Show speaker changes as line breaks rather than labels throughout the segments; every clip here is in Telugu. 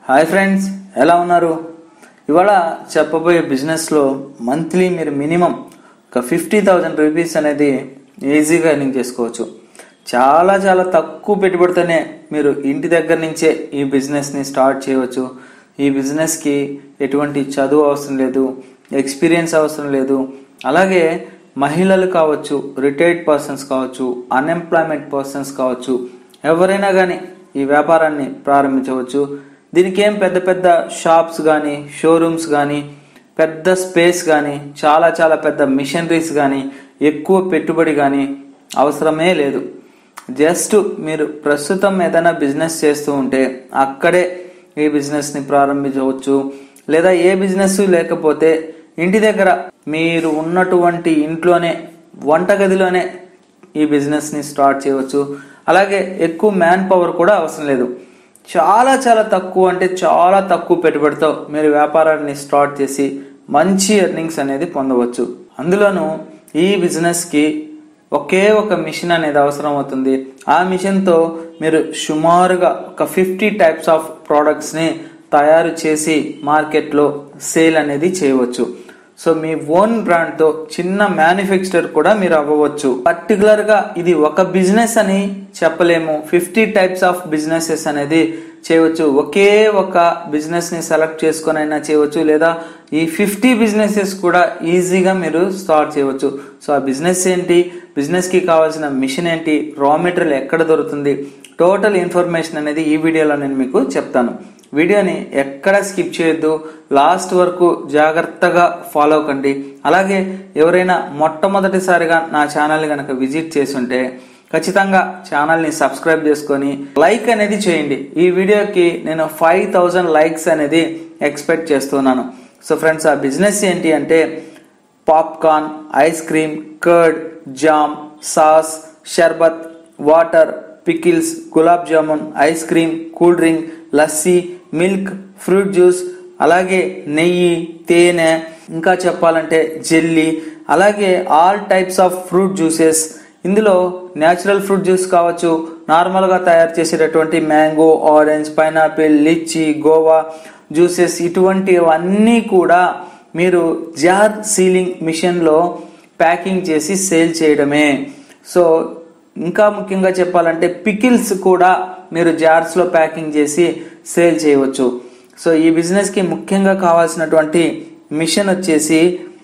హాయ్ ఫ్రెండ్స్ ఎలా ఉన్నారు ఇవాళ చెప్పబోయే బిజినెస్లో మంత్లీ మీరు మినిమం ఒక ఫిఫ్టీ థౌజండ్ రూపీస్ అనేది ఈజీగా ఎర్నింగ్ చేసుకోవచ్చు చాలా చాలా తక్కువ పెట్టుబడితోనే మీరు ఇంటి దగ్గర నుంచే ఈ బిజినెస్ని స్టార్ట్ చేయవచ్చు ఈ బిజినెస్కి ఎటువంటి చదువు అవసరం లేదు ఎక్స్పీరియన్స్ అవసరం లేదు అలాగే మహిళలు కావచ్చు రిటైర్డ్ పర్సన్స్ కావచ్చు అన్ఎంప్లాయ్మెంట్ పర్సన్స్ కావచ్చు ఎవరైనా కానీ ఈ వ్యాపారాన్ని ప్రారంభించవచ్చు దీనికి ఏం పెద్ద పెద్ద షాప్స్ కానీ షోరూమ్స్ కానీ పెద్ద స్పేస్ కానీ చాలా చాలా పెద్ద మిషనరీస్ కానీ ఎక్కువ పెట్టుబడి కానీ అవసరమే లేదు జస్ట్ మీరు ప్రస్తుతం ఏదైనా బిజినెస్ చేస్తూ ఉంటే అక్కడే ఈ బిజినెస్ని ప్రారంభించవచ్చు లేదా ఏ బిజినెస్ లేకపోతే ఇంటి దగ్గర మీరు ఉన్నటువంటి ఇంట్లోనే వంటగదిలోనే ఈ బిజినెస్ని స్టార్ట్ చేయవచ్చు అలాగే ఎక్కువ మ్యాన్ పవర్ కూడా అవసరం లేదు చాలా చాలా తక్కువ అంటే చాలా తక్కువ పెట్టుబడితో మీరు వ్యాపారాన్ని స్టార్ట్ చేసి మంచి ఎర్నింగ్స్ అనేది పొందవచ్చు అందులోనూ ఈ బిజినెస్కి ఒకే ఒక మిషన్ అనేది అవసరం అవుతుంది ఆ మిషన్తో మీరు సుమారుగా ఒక ఫిఫ్టీ టైప్స్ ఆఫ్ ప్రోడక్ట్స్ని తయారు చేసి మార్కెట్లో సేల్ అనేది చేయవచ్చు సో మీ ఓన్ బ్రాండ్తో చిన్న మ్యానుఫ్యాక్చరర్ కూడా మీరు అవ్వవచ్చు పర్టికులర్గా ఇది ఒక బిజినెస్ అని చెప్పలేము ఫిఫ్టీ టైప్స్ ఆఫ్ బిజినెసెస్ అనేది చేయవచ్చు ఒకే ఒక బిజినెస్ని సెలెక్ట్ చేసుకొని అయినా చేయవచ్చు లేదా ఈ ఫిఫ్టీ బిజినెసెస్ కూడా ఈజీగా మీరు స్టార్ట్ చేయవచ్చు సో ఆ బిజినెస్ ఏంటి బిజినెస్కి కావాల్సిన మిషన్ ఏంటి రా మెటీరియల్ ఎక్కడ దొరుకుతుంది టోటల్ ఇన్ఫర్మేషన్ అనేది ఈ వీడియోలో నేను మీకు చెప్తాను వీడియోని ఎక్కడ స్కిప్ చేయొద్దు లాస్ట్ వరకు జాగ్రత్తగా ఫాలో కండి అలాగే ఎవరైనా మొట్టమొదటిసారిగా నా ఛానల్ కనుక విజిట్ చేసి ఉంటే ఖచ్చితంగా ఛానల్ని సబ్స్క్రైబ్ చేసుకొని లైక్ అనేది చేయండి ఈ వీడియోకి నేను ఫైవ్ థౌజండ్ లైక్స్ అనేది ఎక్స్పెక్ట్ చేస్తున్నాను సో ఫ్రెండ్స్ ఆ బిజినెస్ ఏంటి అంటే popcorn ice cream curd jam sauce షర్బత్ water pickles gulab jamun ice cream cool drink lassi milk fruit juice అలాగే నెయ్యి తేనె ఇంకా చెప్పాలంటే జెల్లీ అలాగే all types of fruit juices ఇందులో న్యాచురల్ ఫ్రూట్ జ్యూస్ కావచ్చు నార్మల్గా తయారు చేసేటటువంటి mango orange pineapple litchi guava juices ఇటువంటివన్నీ కూడా మీరు జార్ సీలింగ్ మిషన్లో ప్యాకింగ్ చేసి సేల్ చేయడమే సో ఇంకా ముఖ్యంగా చెప్పాలంటే పికిల్స్ కూడా మీరు జార్స్లో ప్యాకింగ్ చేసి సేల్ చేయవచ్చు సో ఈ బిజినెస్కి ముఖ్యంగా కావాల్సినటువంటి మిషన్ వచ్చేసి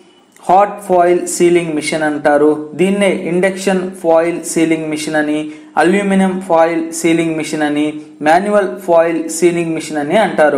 హాట్ ఫాయిల్ సీలింగ్ మిషన్ అంటారు దీన్నే ఇండక్షన్ ఫాయిల్ సీలింగ్ మిషన్ అని అల్యూమినియం ఫాయిల్ సీలింగ్ మిషన్ అని మాన్యువల్ ఫాయిల్ సీలింగ్ మిషన్ అని అంటారు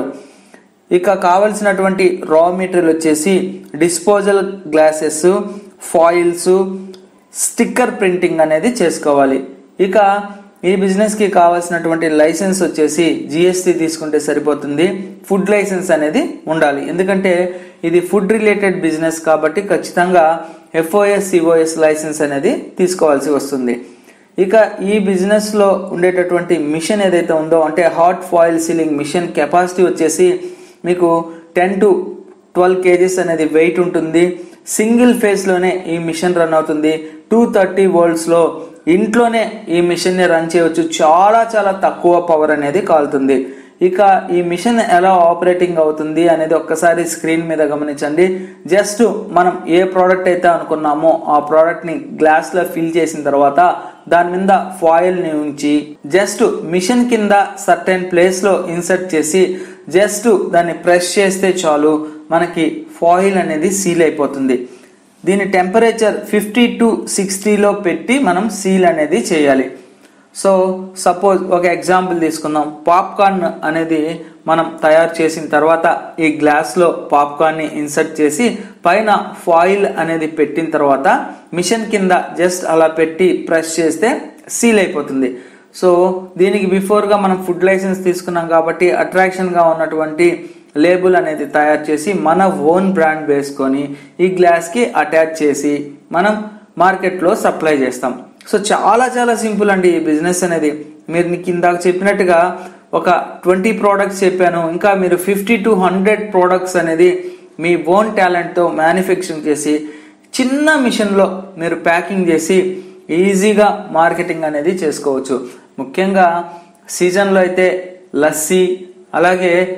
ఇక కావలసినటువంటి రా మెటీరియల్ వచ్చేసి disposal glasses foils sticker printing అనేది చేసుకోవాలి ఇక ఈ బిజినెస్కి కావాల్సినటువంటి లైసెన్స్ వచ్చేసి జిఎస్టీ తీసుకుంటే సరిపోతుంది ఫుడ్ లైసెన్స్ అనేది ఉండాలి ఎందుకంటే ఇది ఫుడ్ రిలేటెడ్ బిజినెస్ కాబట్టి ఖచ్చితంగా ఎఫ్ఓఎస్ సిఓఎస్ లైసెన్స్ అనేది తీసుకోవాల్సి వస్తుంది ఇక ఈ బిజినెస్లో ఉండేటటువంటి మిషన్ ఏదైతే ఉందో అంటే hot foil sealing machine capacity వచ్చేసి మీకు టెన్ టు ట్వెల్వ్ కేజీస్ అనేది వెయిట్ ఉంటుంది సింగిల్ ఫేస్లోనే ఈ మిషన్ రన్ అవుతుంది టూ థర్టీ వోల్ట్స్లో ఇంట్లోనే ఈ మిషన్ని రన్ చేయవచ్చు చాలా చాలా తక్కువ పవర్ అనేది కాలుతుంది ఇక ఈ మిషన్ ఎలా ఆపరేటింగ్ అవుతుంది అనేది ఒక్కసారి స్క్రీన్ మీద గమనించండి జస్ట్ మనం ఏ ప్రోడక్ట్ అయితే అనుకున్నామో ఆ ప్రోడక్ట్ని గ్లాస్లో ఫిల్ చేసిన తర్వాత దాని మీద ఫాయిల్ని ఉంచి జస్ట్ మిషన్ కింద సర్టెన్ ప్లేస్లో ఇన్సర్ట్ చేసి జస్ట్ దాన్ని ప్రెస్ చేస్తే చాలు మనకి ఫాయిల్ అనేది సీల్ అయిపోతుంది దీని టెంపరేచర్ ఫిఫ్టీ టు సిక్స్టీలో పెట్టి మనం సీల్ అనేది చేయాలి సో సపోజ్ ఒక ఎగ్జాంపుల్ తీసుకుందాం పాప్కార్న్ అనేది మనం తయారు చేసిన తర్వాత ఈ గ్లాస్లో పాప్కార్న్ని ఇన్సర్ట్ చేసి పైన ఫాయిల్ అనేది పెట్టిన తర్వాత మిషన్ కింద జస్ట్ అలా పెట్టి ప్రెస్ చేస్తే సీల్ అయిపోతుంది సో దీనికి బిఫోర్గా మనం ఫుడ్ లైసెన్స్ తీసుకున్నాం కాబట్టి అట్రాక్షన్గా ఉన్నటువంటి లేబుల్ అనేది తయారు చేసి మన ఓన్ బ్రాండ్ వేసుకొని ఈ గ్లాస్కి అటాచ్ చేసి మనం మార్కెట్లో సప్లై చేస్తాం సో చాలా చాలా సింపుల్ అండి ఈ బిజినెస్ అనేది మీరు నీకు ఇందాక చెప్పినట్టుగా ఒక ట్వంటీ ప్రోడక్ట్స్ చెప్పాను ఇంకా మీరు ఫిఫ్టీ టు హండ్రెడ్ ప్రోడక్ట్స్ అనేది మీ ఓన్ టాలెంట్తో మ్యానుఫ్యాక్చరింగ్ చేసి చిన్న మిషన్లో మీరు ప్యాకింగ్ చేసి ఈజీగా మార్కెటింగ్ అనేది చేసుకోవచ్చు ముఖ్యంగా సీజన్లో అయితే లస్సీ అలాగే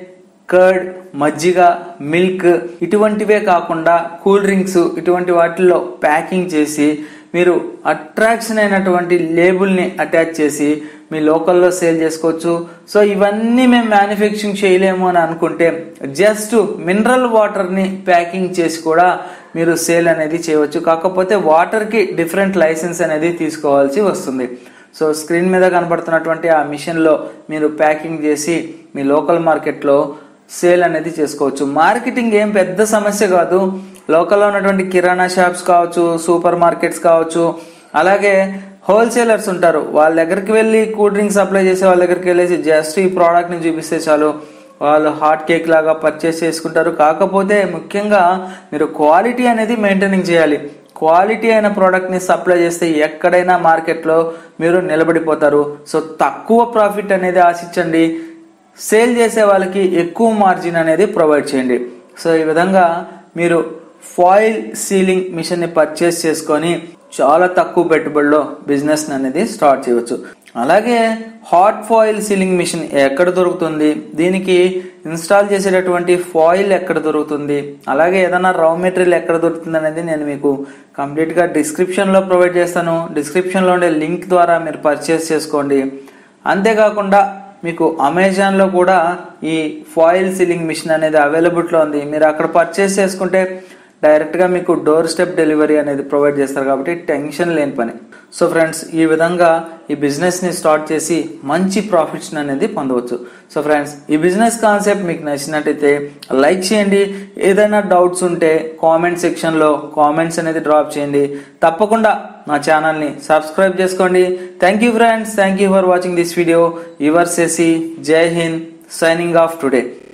కర్డ్ మజ్జిగ మిల్క్ ఇటువంటివే కాకుండా కూల్ డ్రింక్స్ ఇటువంటి వాటిల్లో ప్యాకింగ్ చేసి మీరు అట్రాక్షన్ అయినటువంటి లేబుల్ని అటాచ్ చేసి మీ లోకల్లో సేల్ చేసుకోవచ్చు సో ఇవన్నీ మేము మ్యానుఫ్యాక్చరింగ్ చేయలేము అని అనుకుంటే జస్ట్ మినరల్ వాటర్ని ప్యాకింగ్ చేసి కూడా మీరు సేల్ అనేది చేయవచ్చు కాకపోతే వాటర్కి డిఫరెంట్ లైసెన్స్ అనేది తీసుకోవాల్సి వస్తుంది సో స్క్రీన్ మీద కనబడుతున్నటువంటి ఆ మిషన్లో మీరు ప్యాకింగ్ చేసి మీ లోకల్ మార్కెట్లో సేల్ అనేది చేసుకోవచ్చు మార్కెటింగ్ ఏం పెద్ద సమస్య కాదు లోకల్లో ఉన్నటువంటి కిరాణా షాప్స్ కావచ్చు సూపర్ మార్కెట్స్ కావచ్చు అలాగే హోల్సేలర్స్ ఉంటారు వాళ్ళ దగ్గరికి వెళ్ళి కూల్ డ్రింక్స్ సప్లై చేసే వాళ్ళ దగ్గరికి వెళ్ళేసి జస్ట్ ఈ ప్రోడక్ట్ని చూపిస్తే చాలు వాళ్ళు హాట్ కేక్ లాగా పర్చేస్ చేసుకుంటారు కాకపోతే ముఖ్యంగా మీరు క్వాలిటీ అనేది మెయింటైనింగ్ చేయాలి క్వాలిటీ అయిన ప్రోడక్ట్ని సప్లై చేస్తే ఎక్కడైనా మార్కెట్లో మీరు నిలబడిపోతారు సో తక్కువ ప్రాఫిట్ అనేది ఆశించండి సేల్ చేసే వాళ్ళకి ఎక్కువ మార్జిన్ అనేది ప్రొవైడ్ చేయండి సో ఈ విధంగా మీరు ఫాయిల్ సీలింగ్ మిషన్ని పర్చేస్ చేసుకొని చాలా తక్కువ పెట్టుబడిలో బిజినెస్ అనేది స్టార్ట్ చేయవచ్చు అలాగే హాట్ ఫాయిల్ సీలింగ్ మిషన్ ఎక్కడ దొరుకుతుంది దీనికి ఇన్స్టాల్ చేసేటటువంటి ఫాయిల్ ఎక్కడ దొరుకుతుంది అలాగే ఏదైనా రా మెటీరియల్ ఎక్కడ దొరుకుతుంది అనేది నేను మీకు కంప్లీట్గా డిస్క్రిప్షన్లో ప్రొవైడ్ చేస్తాను డిస్క్రిప్షన్లో ఉండే లింక్ ద్వారా మీరు పర్చేస్ చేసుకోండి అంతేకాకుండా మీకు అమెజాన్లో కూడా ఈ ఫాయిల్ సీలింగ్ మిషన్ అనేది అవైలబుల్లో ఉంది మీరు అక్కడ పర్చేస్ చేసుకుంటే డైరెక్ట్గా మీకు డోర్ స్టెప్ డెలివరీ అనేది ప్రొవైడ్ చేస్తారు కాబట్టి టెన్షన్ లేని పని సో ఫ్రెండ్స్ ఈ విధంగా ఈ బిజినెస్ని స్టార్ట్ చేసి మంచి ప్రాఫిట్స్ అనేది పొందవచ్చు సో ఫ్రెండ్స్ ఈ బిజినెస్ కాన్సెప్ట్ మీకు నచ్చినట్టయితే లైక్ చేయండి ఏదైనా డౌట్స్ ఉంటే కామెంట్ సెక్షన్లో కామెంట్స్ అనేది డ్రాప్ చేయండి తప్పకుండా నా ఛానల్ని సబ్స్క్రైబ్ చేసుకోండి thank you friends thank you for watching this video your సెసి Jai Hind signing off today